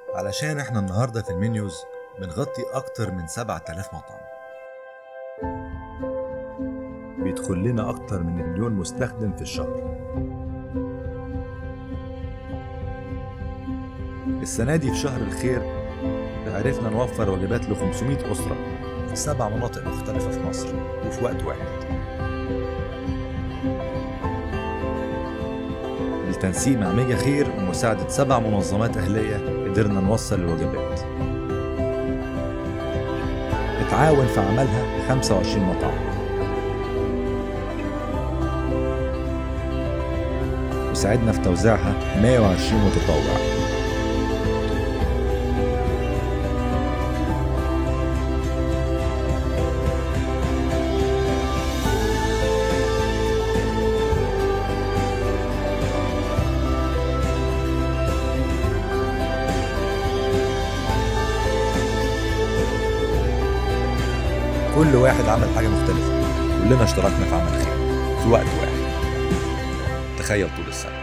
علشان احنا النهاردة في المنيوز بنغطي أكتر من 7000 مطعم بيدخل لنا أكتر من مليون مستخدم في الشهر السنة دي في شهر الخير عرفنا نوفر وجبات ل 500 أسرة في سبع مناطق مختلفة في مصر وفي وقت واحد بالتنسيق مع ميجا خير ومساعدة سبع منظمات أهلية قدرنا نوصل الوجبات اتعاون في عملها 25 مطعم وساعدنا في توزيعها 120 متطوع كل واحد عمل حاجة مختلفة كلنا اشتركنا في عمل خير في وقت واحد تخيل طول السنة